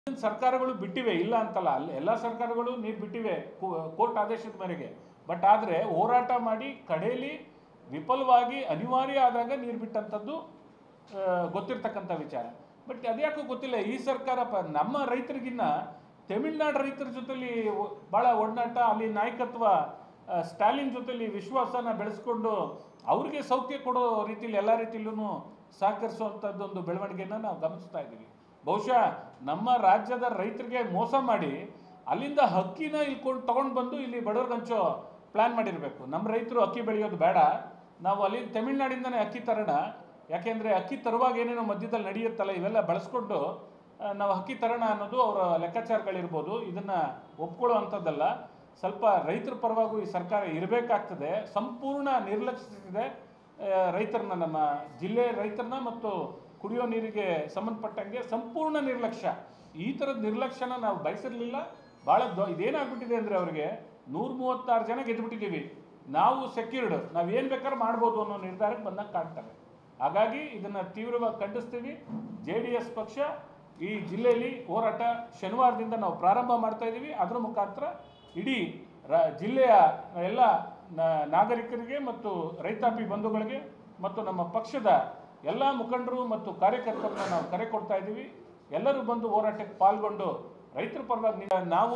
ಸರ್ಕಾರಗಳು ಬಿಟ್ಟಿವೆ ಇಲ್ಲ ಅಂತಲ್ಲ ಅಲ್ಲಿ ಎಲ್ಲ ಸರ್ಕಾರಗಳು ನೀರು ಬಿಟ್ಟಿವೆ ಕೋರ್ಟ್ ಆದೇಶದ ಮೇರೆಗೆ ಬಟ್ ಆದರೆ ಹೋರಾಟ ಮಾಡಿ ಕಡೆಯಲ್ಲಿ ವಿಫಲವಾಗಿ ಅನಿವಾರ್ಯ ಆದಾಗ ನೀರು ಬಿಟ್ಟಂಥದ್ದು ಆ, ಗೊತ್ತಿರ್ತಕ್ಕಂಥ ವಿಚಾರ ಬಟ್ ಅದ್ಯಾಕೋ ಗೊತ್ತಿಲ್ಲ ಈ ಸರ್ಕಾರ ಪ ನಮ್ಮ ರೈತರಿಗಿನ್ನ ತಮಿಳ್ನಾಡು ರೈತರ ಜೊತೆಲಿ ಒ- ಭಾಳ ಒಡನಾಟ ಅಲ್ಲಿ ನಾಯಕತ್ವ ಆ, ಸ್ಟಾಲಿನ್ ಜೊತೆಲಿ ವಿಶ್ವಾಸನ ಬೆಳೆಸ್ಕೊಂಡು ಅವ್ರಿಗೆ ಸೌಖ್ಯ ಕೊಡೋ ರೀತಿಲಿ ಎಲ್ಲ ರೀತಿಲೂ ಸಹಕರಿಸುವಂಥದ್ದೊಂದು ಬೆಳವಣಿಗೆನ ನಾವು ಗಮನಿಸ್ತಾ ಇದ್ದೀವಿ ಬಹುಶಃ ನಮ್ಮ ರಾಜ್ಯದ ರೈತರಿಗೆ ಮೋಸ ಮಾಡಿ ಅಲ್ಲಿಂದ ಹಕ್ಕಿನ ಇಲ್ಕೊಂಡು ತಗೊಂಡು ಬಂದು ಇಲ್ಲಿ ಬಡವ್ರಿಗೆ ಹಂಚೋ ಪ್ಲ್ಯಾನ್ ಮಾಡಿರಬೇಕು ನಮ್ಮ ರೈತರು ಅಕ್ಕಿ ಬೆಳೆಯೋದು ಬೇಡ ನಾವು ಅಲ್ಲಿ ತಮಿಳ್ನಾಡಿಂದನೇ ಅಕ್ಕಿ ತರೋಣ ಯಾಕೆಂದರೆ ಅಕ್ಕಿ ತರುವಾಗ ಏನೇನೋ ಮಧ್ಯದಲ್ಲಿ ನಡೆಯುತ್ತಲ್ಲ ಇವೆಲ್ಲ ಬಳಸ್ಕೊಂಡು ಆ, ನಾವು ಅಕ್ಕಿ ತರೋಣ ಅನ್ನೋದು ಅವರ ಲೆಕ್ಕಾಚಾರಗಳಿರ್ಬೋದು ಇದನ್ನು ಒಪ್ಕೊಳ್ಳೋ ಅಂಥದ್ದಲ್ಲ ಸ್ವಲ್ಪ ರೈತರ ಪರವಾಗೂ ಈ ಸರ್ಕಾರ ಇರಬೇಕಾಗ್ತದೆ ಸಂಪೂರ್ಣ ನಿರ್ಲಕ್ಷಿಸಿದೆ ಆ, ರೈತರನ್ನ ನಮ್ಮ ಜಿಲ್ಲೆ ರೈತರನ್ನ ಮತ್ತು ಕುಡಿಯೋ ನೀರಿಗೆ ಸಂಬಂಧಪಟ್ಟಂಗೆ ಸಂಪೂರ್ಣ ನಿರ್ಲಕ್ಷ್ಯ ಈ ಥರದ ನಿರ್ಲಕ್ಷ್ಯನ ನಾವು ಬಯಸಿರಲಿಲ್ಲ ಭಾಳ ದೊ ಇದೇನಾಗ್ಬಿಟ್ಟಿದೆ ಅಂದರೆ ಅವರಿಗೆ ನೂರ ಮೂವತ್ತಾರು ಜನ ಗೆದ್ದುಬಿಟ್ಟಿದ್ದೀವಿ ನಾವು ಸೆಕ್ಯೂರ್ಡ್ ನಾವು ಏನು ಬೇಕಾದ್ರೂ ಮಾಡ್ಬೋದು ಅನ್ನೋ ನಿರ್ಧಾರಕ್ಕೆ ಬಂದಾಗ ಕಾಣ್ತಾರೆ ಹಾಗಾಗಿ ಇದನ್ನು ತೀವ್ರವಾಗಿ ಖಂಡಿಸ್ತೀವಿ ಜೆ ಡಿ ಎಸ್ ಪಕ್ಷ ಈ ಜಿಲ್ಲೆಯಲ್ಲಿ ಹೋರಾಟ ಶನಿವಾರದಿಂದ ನಾವು ಪ್ರಾರಂಭ ಮಾಡ್ತಾ ಇದ್ದೀವಿ ಅದರ ಮುಖಾಂತರ ಇಡೀ ರ ಜಿಲ್ಲೆಯ ಎಲ್ಲ ನ- ನಾಗರಿಕರಿಗೆ ಮತ್ತು ರೈತಾಪಿ ಬಂಧುಗಳಿಗೆ ಮತ್ತು ನಮ್ಮ ಪಕ್ಷದ ಎಲ್ಲ ಮುಖಂಡರು ಮತ್ತು ಕಾರ್ಯಕರ್ತರನ್ನ ನಾವು ಕರೆ ಕೊಡ್ತಾ ಇದ್ದೀವಿ ಎಲ್ಲರೂ ಬಂದು ಹೋರಾಟಕ್ಕೆ ಪಾಲ್ಗೊಂಡು ರೈತರ ಪರವಾಗಿ ನಾವು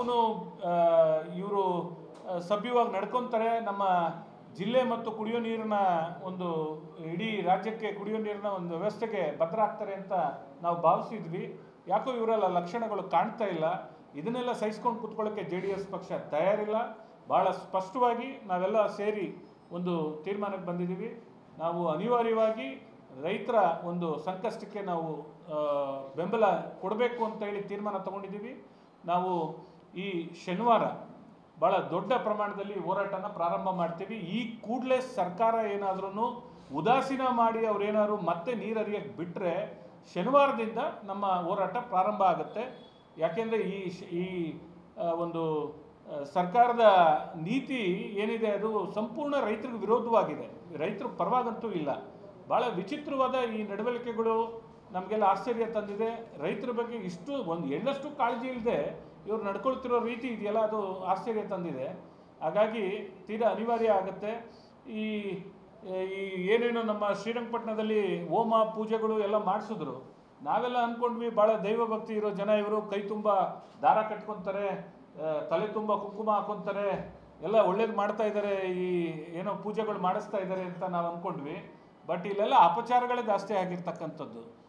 ಇವರು ಸಭ್ಯವಾಗಿ ನಡ್ಕೊತಾರೆ ನಮ್ಮ ಜಿಲ್ಲೆ ಮತ್ತು ಕುಡಿಯೋ ನೀರಿನ ಒಂದು ಇಡೀ ರಾಜ್ಯಕ್ಕೆ ಕುಡಿಯೋ ನೀರಿನ ಒಂದು ವ್ಯವಸ್ಥೆಗೆ ಭದ್ರ ಆಗ್ತಾರೆ ಅಂತ ನಾವು ಭಾವಿಸಿದ್ವಿ ಯಾಕೋ ಇವರೆಲ್ಲ ಲಕ್ಷಣಗಳು ಕಾಣ್ತಾ ಇಲ್ಲ ಇದನ್ನೆಲ್ಲ ಸಹಿಸ್ಕೊಂಡು ಕೂತ್ಕೊಳ್ಳೋಕ್ಕೆ ಜೆ ಡಿ ಎಸ್ ಪಕ್ಷ ತಯಾರಿಲ್ಲ ಭಾಳ ಸ್ಪಷ್ಟವಾಗಿ ನಾವೆಲ್ಲ ಸೇರಿ ಒಂದು ತೀರ್ಮಾನಕ್ಕೆ ಬಂದಿದ್ದೀವಿ ನಾವು ಅನಿವಾರ್ಯವಾಗಿ ರೈತರ ಒಂದು ಸಂಕಷ್ಟಕ್ಕೆ ನಾವು ಆ, ಬೆಂಬಲ ಕೊಡಬೇಕು ಅಂತ ಹೇಳಿ ತೀರ್ಮಾನ ತಗೊಂಡಿದ್ದೀವಿ ನಾವು ಈ ಶನಿವಾರ ಭಾಳ ದೊಡ್ಡ ಪ್ರಮಾಣದಲ್ಲಿ ಹೋರಾಟನ ಪ್ರಾರಂಭ ಮಾಡ್ತೀವಿ ಈ ಕೂಡಲೇ ಸರ್ಕಾರ ಏನಾದ್ರೂ ಉದಾಸೀನ ಮಾಡಿ ಅವ್ರೇನಾದ್ರು ಮತ್ತೆ ನೀರು ಹರಿಯಕ್ಕೆ ಬಿಟ್ಟರೆ ಶನಿವಾರದಿಂದ ನಮ್ಮ ಹೋರಾಟ ಪ್ರಾರಂಭ ಆಗುತ್ತೆ ಯಾಕೆಂದರೆ ಈ ಶ- ಈ ಆ, ಒಂದು ಆ, ಸರ್ಕಾರದ ನೀತಿ ಏನಿದೆ ಅದು ಸಂಪೂರ್ಣ ರೈತರಿಗೆ ವಿರೋಧವಾಗಿದೆ ರೈತರ ಪರವಾಗಂತೂ ಇಲ್ಲ ಭಾಳ ವಿಚಿತ್ರವಾದ ಈ ನಡವಳಿಕೆಗಳು ನಮಗೆಲ್ಲ ಆಶ್ಚರ್ಯ ತಂದಿದೆ ರೈತರ ಬಗ್ಗೆ ಇಷ್ಟು ಒಂದು ಎಳ್ಳಷ್ಟು ಕಾಳಜಿ ಇಲ್ಲದೆ ಇವ್ರು ನಡ್ಕೊಳ್ತಿರೋ ರೀತಿ ಇದೆಯಲ್ಲ ಅದು ಆಶ್ಚರ್ಯ ತಂದಿದೆ ಹಾಗಾಗಿ ತೀರಾ ಅನಿವಾರ್ಯ ಆಗುತ್ತೆ ಈ ಈ ಏನೇನು ನಮ್ಮ ಶ್ರೀರಂಗಪಟ್ಟಣದಲ್ಲಿ ಹೋಮ ಪೂಜೆಗಳು ಎಲ್ಲ ಮಾಡಿಸಿದ್ರು ನಾವೆಲ್ಲ ಅಂದ್ಕೊಂಡ್ವಿ ಭಾಳ ದೈವ ಭಕ್ತಿ ಇರೋ ಜನ ಇವರು ಕೈ ತುಂಬ ದಾರ ಕಟ್ಕೊತಾರೆ ಆ, ತಲೆ ತುಂಬ ಕುಂಕುಮ ಹಾಕೊತಾರೆ ಎಲ್ಲ ಒಳ್ಳೇದು ಮಾಡ್ತಾ ಇದ್ದಾರೆ ಈ ಏನೋ ಪೂಜೆಗಳು ಮಾಡಿಸ್ತಾ ಇದ್ದಾರೆ ಅಂತ ನಾವು ಅಂದ್ಕೊಂಡ್ವಿ ಬಟ್ ಇಲ್ಲೆಲ್ಲ ಅಪಚಾರಗಳೇ ಜಾಸ್ತಿ ಆಗಿರ್ತಕ್ಕಂಥದ್ದು